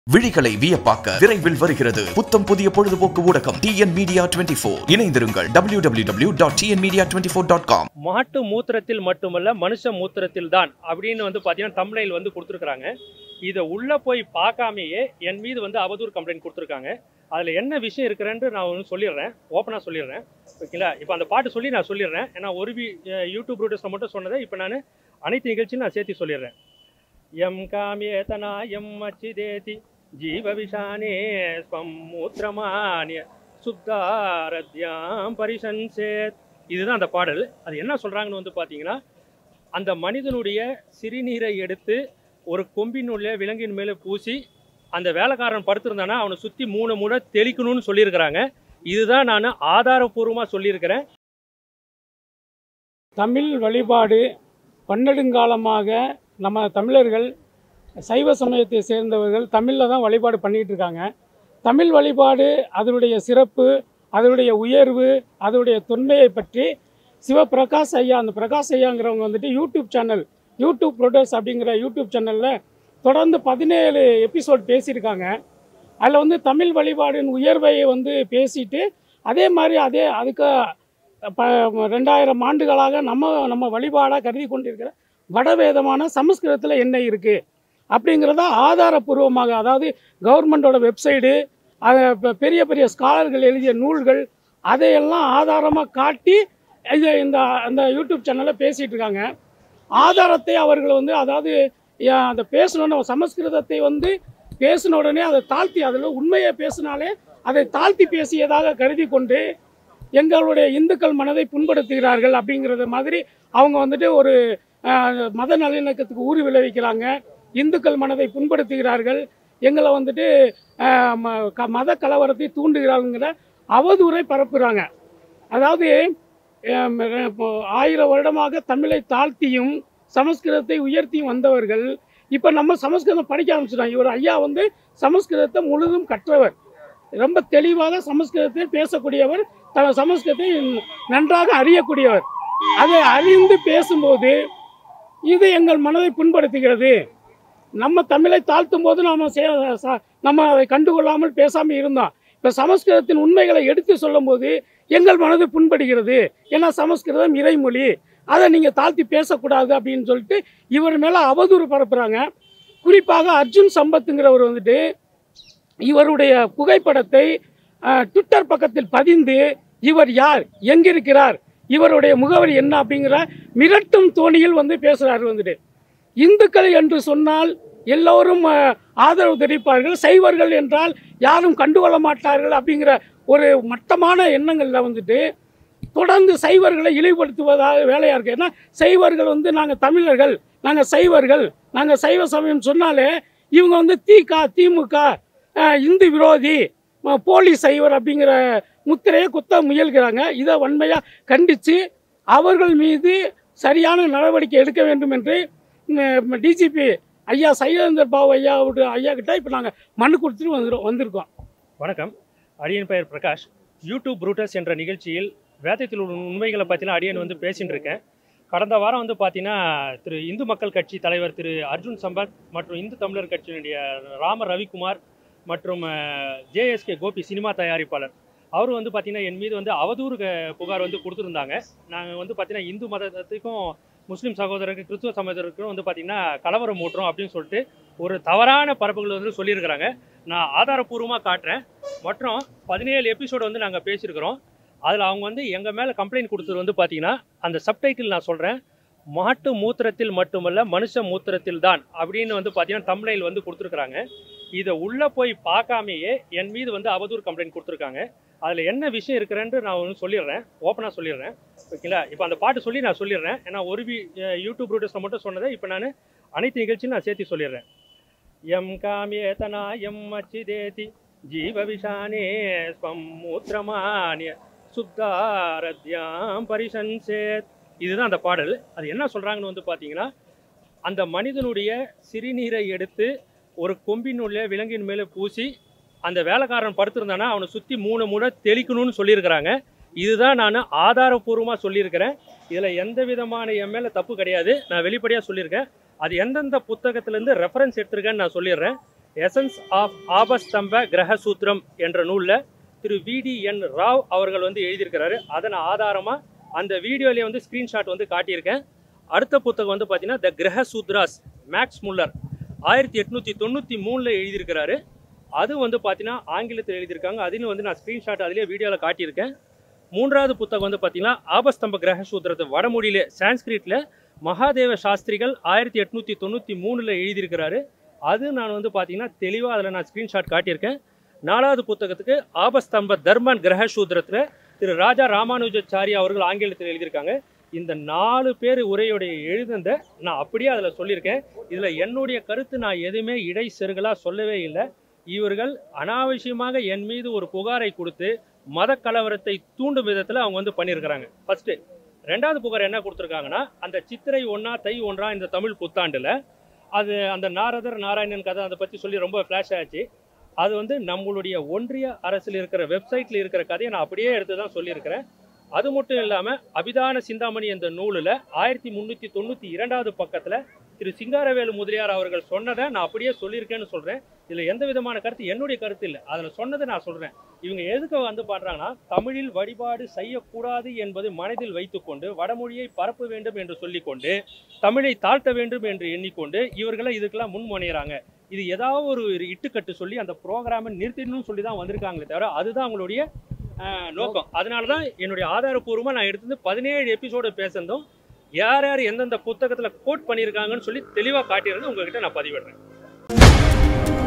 விழிகளை வியப்பாக்க விரைவில் வருகிறது புத்தம் புதிய பொழுதுபோக்கு ஊடகம் டிஎன் மீடியா டுவெண்ட்டி ஃபோர் இணைந்திருங்கள் W W W dot T N media twenty four dot com மாட்டு மூத்திரத்தில் மட்டுமல்ல மனுஷ மூத்திரத்தில் தான் அப்படின்னு வந்து பார்த்தீங்கன்னா தம்ப்நெயில் வந்து கொடுத்துருக்குறாங்க இதை உள்ளே போய் பார்க்காமையே என் மீது வந்து அவதூறு கம்ப்ளைண்ட் கொடுத்துருக்காங்க அதில் என்ன விஷயம் இருக்கிறேன்னு நான் ஒன்று சொல்லிடுறேன் ஓப்பனாக சொல்லிடுறேன் ஓகேங்களா இப்போ அந்த பாட்டு சொல்லி நான் சொல்லிடுறேன் ஏன்னா ஒரு வி யூடியூப் ரூட்டர்ஸில் மட்டும் சொன்னதை இப்போ நான் அனைத்து நிகழ்ச்சியும் நான் சேர்த்து சொல்லிடுறேன் எம் காமியேதனா எம் அச்சிதேதி ஜீவ விஷானே ஸ்வம் மூத்திரமானிய சுத்தாரத்யாம் பரிசன்சேத் இதுதான் அந்த பாடல் அது என்ன சொல்கிறாங்கன்னு வந்து பார்த்தீங்கன்னா அந்த மனிதனுடைய சிறுநீரை எடுத்து ஒரு கொம்பினுள்ள விலங்கின் மேலே பூசி அந்த வேலைக்காரன் படுத்திருந்தானா அவனை சுற்றி மூணு முறை தெளிக்கணும்னு சொல்லியிருக்கிறாங்க இதுதான் நான் ஆதாரபூர்வமாக சொல்லியிருக்கிறேன் தமிழ் வழிபாடு பன்னெடுங்காலமாக நம்ம தமிழர்கள் சைவ சமயத்தை சேர்ந்தவர்கள் தமிழில் தான் வழிபாடு பண்ணிகிட்டு இருக்காங்க தமிழ் வழிபாடு அதனுடைய சிறப்பு அதனுடைய உயர்வு அதனுடைய தொன்மையை பற்றி சிவபிரகாஷ் ஐயா அந்த பிரகாஷ் ஐயாங்கிறவங்க வந்துட்டு யூடியூப் சேனல் யூடியூப் ப்ரொடர்ஸ் அப்படிங்கிற யூடியூப் சேனலில் தொடர்ந்து பதினேழு எபிசோட் பேசியிருக்காங்க அதில் வந்து தமிழ் வழிபாடின் உயர்வை வந்து பேசிட்டு அதே மாதிரி அதே அதுக்கு ப ரெண்டாயிரம் ஆண்டுகளாக நம்ம நம்ம வழிபாடாக கருதி கொண்டிருக்கிற வடவேதமான சமஸ்கிருதத்தில் என்ன இருக்குது அப்படிங்கிறத ஆதாரபூர்வமாக அதாவது கவர்மெண்டோட வெப்சைடு அதை பெ- பெரிய பெரிய ஸ்காலர்கள் எழுதிய நூல்கள் அதையெல்லாம் ஆதாரமாக காட்டி இது இந்த அந்த யூடியூப் சேனலில் பேசிகிட்டு இருக்காங்க ஆதாரத்தை அவர்கள் வந்து அதாவது ஏன் அந்த பேசணுன்னு சமஸ்கிருதத்தை வந்து பேசின உடனே அதை தாழ்த்தி அதில் உண்மையை பேசினாலே அதை தாழ்த்தி பேசியதாக கருதி கொண்டு எங்களுடைய இந்துக்கள் மனதை புண்படுத்துகிறார்கள் அப்படிங்கிறது மாதிரி அவங்க வந்துட்டு ஒரு அஹ், மத நல்லிணக்கத்துக்கு ஊறு விளைவிக்கிறாங்க இந்துக்கள் மனதை புண்படுத்துகிறார்கள் எங்களை வந்துட்டு அஹ், ம- க- மத கலவரத்தை தூண்டுகிறாங்கிற அவதூறை பரப்புகிறாங்க அதாவது அஹ், இப்போ ஆயிரம் வருடமாக தமிழை தாழ்த்தியும் சமஸ்கிருதத்தை உயர்த்தியும் வந்தவர்கள் இப்போ நம்ம சமஸ்கிருதம் படிக்க ஆரம்பிச்சிட்டோம் இவர் ஐயா வந்து சமஸ்கிருதத்தை முழுதும் கற்றவர் ரொம்ப தெளிவாக சமஸ்கிருதத்தில் பேசக்கூடியவர் த சமஸ்கிருதத்தை நன்றாக அறியக்கூடியவர் அதை அறிந்து பேசும்போது இது எங்கள் மனதை புண்படுத்துகிறது நம்ம தமிழை தாழ்த்தும் போது நாம் நம்ம அதை கண்டுகொள்ளாமல் பேசாமல் இருந்தோம் இப்போ சமஸ்கிருதத்தின் உண்மைகளை எடுத்து சொல்லும்போது எங்கள் மனது புண்படுகிறது ஏன்னா சமஸ்கிருதம் இறைமொழி அதை நீங்கள் தாழ்த்தி பேசக்கூடாது அப்படின்னு சொல்லிட்டு இவர் மேலே அவதூறு பரப்புகிறாங்க குறிப்பாக அர்ஜுன் சம்பத்துங்கிறவர் வந்துட்டு இவருடைய புகைப்படத்தை அஹ், ட்விட்டர் பக்கத்தில் பதிந்து இவர் யார் எங்கிருக்கிறார் இவருடைய முகவரி என்ன அப்படிங்கிற மிரட்டும் தோணியில் வந்து பேசுகிறார் வந்துட்டு இந்துக்கள் என்று சொன்னால் எல்லோரும் அஹ், ஆதரவு தெரிவிப்பார்கள் சைவர்கள் என்றால் யாரும் கண்டுகொள்ள மாட்டார்கள் அப்படிங்கிற ஒரு மட்டமான எண்ணங்களில் வந்துட்டு தொடர்ந்து சைவர்களை இழிவுபடுத்துவதாக வேலையாக இருக்குது ஏன்னா சைவர்கள் வந்து நாங்கள் தமிழர்கள் நாங்கள் சைவர்கள் நாங்கள் சைவ சமயம் சொன்னாலே இவங்க வந்து திக திமுக அஹ், இந்து விரோதி அஹ், போலி சைவர் அப்படிங்கிற முத்திரையை குத்த முயல்கிறாங்க இதை வன்மையாக கண்டித்து அவர்கள் மீது சரியான நடவடிக்கை எடுக்க வேண்டும் என்று டிஜிபி ஐயா சைலேந்தர் பாபு ஐயா ஐயா கிட்ட இப்போ நாங்கள் மனு கொடுத்துட்டு வந்துரும் வந்திருக்கோம் வணக்கம் அடியன் பெயர் பிரகாஷ் யூடியூப் ரூட்டர்ஸ் என்ற நிகழ்ச்சியில் வேதத்தில் உள்ள உண்மைகளை பற்றிலாம் அடியன் வந்து பேசின்னு இருக்கேன் கடந்த வாரம் வந்து பார்த்தீங்கன்னா திரு இந்து மக்கள் கட்சி தலைவர் திரு அர்ஜுன் சம்பத் மற்றும் இந்து தமிழர் கட்சியினுடைய ராம ரவிக்குமார் மற்றும் ஜேஎஸ்கே கோபி சினிமா தயாரிப்பாளர் அவர் வந்து பார்த்தீங்கன்னா என் மீது வந்து அவதூறு க- புகார் வந்து கொடுத்துருந்தாங்க நாங்கள் வந்து பார்த்தீங்கன்னா இந்து மதத்துக்கும் முஸ்லீம் சகோதரருக்கு கிறிஸ்துவ சகோதரருக்கும் வந்து பார்த்தீங்கன்னா கலவரம் ஊட்டுறோம் அப்படின்னு சொல்லிட்டு ஒரு தவறான பரப்புகள் வந்து சொல்லியிருக்கிறாங்க நான் ஆதாரப்பூர்வமாக காட்டுறேன் மற்றும் பதினேழு எபிசோடு வந்து நாங்கள் பேசியிருக்கிறோம் அதில் அவங்க வந்து எங்கள் மேலே கம்ப்ளைண்ட் கொடுத்தது வந்து பார்த்தீங்கன்னா அந்த சப்டைட்டில் நான் சொல்கிறேன் மாட்டு மூத்திரத்தில் மட்டுமல்ல மனுஷ மூத்திரத்தில் தான் அப்படின்னு வந்து பார்த்தீங்கன்னா தம்ப்நெயில் வந்து கொடுத்துருக்குறாங்க இதை உள்ளே போய் பார்க்காமையே என் மீது வந்து அவதூறு கம்ப்ளைண்ட் கொடுத்துருக்காங்க அதில் என்ன விஷயம் இருக்கிறேன்னு நான் ஒன்று சொல்லிடுறேன் ஓப்பனாக சொல்லிடுறேன் ஓகேங்களா இப்போ அந்த பாட்டு சொல்லி நான் சொல்லிடுறேன் ஏன்னா ஒரு வி யூடியூப் ரூட்டர்ஸில் மட்டும் சொன்னதை இப்போ நான் அனைத்து நிகழ்ச்சியும் நான் சேர்த்து சொல்லிடுறேன் எம் காமியேதனா எம் அச்சிதேதி ஜீவ விஷானே ஸ்வம் மூத்திரமானிய சுத்தாரத்யாம் பரிசன்சேத் இதுதான் அந்த பாடல் அது என்ன சொல்கிறாங்கன்னு வந்து பார்த்தீங்கன்னா அந்த மனிதனுடைய சிறுநீரை எடுத்து ஒரு கொம்பினுள்ள விலங்கின் மேலே பூசி அந்த வேலைக்காரன் படுத்திருந்தானா அவனை சுற்றி மூணு முறை தெளிக்கணும்னு சொல்லியிருக்கிறாங்க இதுதான் நான் ஆதாரபூர்வமாக சொல்லியிருக்கிறேன் இதில் எந்த விதமான என் மேலே தப்பு கிடையாது நான் வெளிப்படையாக சொல்லியிருக்கேன் அது எந்தெந்த புத்தகத்திலேருந்து ரெஃபரன்ஸ் எடுத்திருக்கேன்னு நான் சொல்லிடுறேன் எசன்ஸ் ஆஃப் ஆபஸ்தம்ப கிரகசூத்திரம் என்ற நூலில் திரு விடிஎன் ராவ் அவர்கள் வந்து எழுதியிருக்கிறாரு அதன் ஆதாரமாக அந்த வீடியோலேயே வந்து ஸ்க்ரீன்ஷாட் வந்து காட்டியிருக்கேன் அடுத்த புத்தகம் வந்து பார்த்தீங்கன்னா த கிரகசூத்ராஸ் மேக்ஸ் முல்லர் ஆயிரத்தி எட்நூற்றி தொண்ணூற்றி மூணில் எழுதியிருக்கிறாரு அது வந்து பார்த்தீங்கன்னா ஆங்கிலத்தில் எழுதியிருக்காங்க அதிலும் வந்து நான் ஸ்க்ரீன்ஷாட் அதிலே வீடியோவில் காட்டியிருக்கேன் மூன்றாவது புத்தகம் வந்து பார்த்தீங்கன்னா ஆபஸ்தம்ப கிரகசூத்திரத்தை வடமொழியிலே சான்ஸ்கிரிட்டில் மகாதேவ சாஸ்திரிகள் ஆயிரத்தி எட்நூற்றி தொண்ணூற்றி மூணில் எழுதியிருக்கிறாரு அது நான் வந்து பார்த்தீங்கன்னா தெளிவாக அதில் நான் ஸ்க்ரீன்ஷாட் காட்டியிருக்கேன் நாலாவது புத்தகத்துக்கு ஆபஸ்தம்ப தர்மன் கிரகசூத்திரத்தில் திரு ராஜா ராமானுஜாச்சாரி அவர்கள் ஆங்கிலத்தில் எழுதியிருக்காங்க இந்த நாலு பேர் உரையுடைய எழுதுந்த நான் அப்படியே அதில் சொல்லியிருக்கேன் இதில் என்னுடைய கருத்து நான் எதுவுமே இடை செருகலாக சொல்லவே இல்லை இவர்கள் அனாவசியமாக என் மீது ஒரு புகாரை கொடுத்து மத கலவரத்தை தூண்டும் விதத்தில் அவங்க வந்து பண்ணியிருக்கிறாங்க ஃபர்ஸ்ட் ரெண்டாவது புகார் என்ன கொடுத்துருக்காங்கன்னா அந்த சித்திரை ஒன்றா தை ஒன்றா இந்த தமிழ் புத்தாண்டில் அது அந்த நாரதர் நாராயணன் கதை அதை பற்றி சொல்லி ரொம்ப ஃப்ளாஷ் ஆச்சு அது வந்து நம்மளுடைய ஒன்றிய அரசில் இருக்கிற வெப்சைட்டில் இருக்கிற கதையை நான் அப்படியே எடுத்து தான் சொல்லியிருக்கிறேன் அது மட்டும் இல்லாமல் அபிதான சிந்தாமணி என்ற நூலில் ஆயிரத்தி முந்நூற்றி தொண்ணூற்றி இரண்டாவது பக்கத்தில் திரு சிங்காரவேலு முதலியார் அவர்கள் சொன்னதை நான் அப்படியே சொல்லியிருக்கேன்னு சொல்கிறேன் இதில் எந்த விதமான கருத்து என்னுடைய கருத்து இல்லை அதில் சொன்னதை நான் சொல்கிறேன் இவங்க எதுக்கு வந்து பாடுறாங்கன்னா தமிழில் வழிபாடு செய்யக்கூடாது என்பது மனதில் வைத்துக்கொண்டு வடமொழியை பரப்ப வேண்டும் என்று சொல்லிக்கொண்டு தமிழை தாழ்த்த வேண்டும் என்று எண்ணிக்கொண்டு இவர்களை இதுக்கெல்லாம் முன்மொழிகிறாங்க இது ஏதாவது ஒரு இட்டுக்கட்டு சொல்லி அந்த ப்ரோக்ராமை நிறுத்திடணும்னு சொல்லி தான் வந்திருக்காங்களே தவிர அதுதான் அவங்களுடைய ஆஹ், நோக்கம் அதனால தான் என்னுடைய ஆதாரப்பூர்வமாக நான் எடுத்தது பதினேழு எபிசோடு பேசுனதும் யார் யார் எந்தெந்த புத்தகத்தில் கோட் பண்ணியிருக்காங்கன்னு சொல்லி தெளிவாக காட்டியிருந்து உங்ககிட்ட நான் பதிவிடுறேன்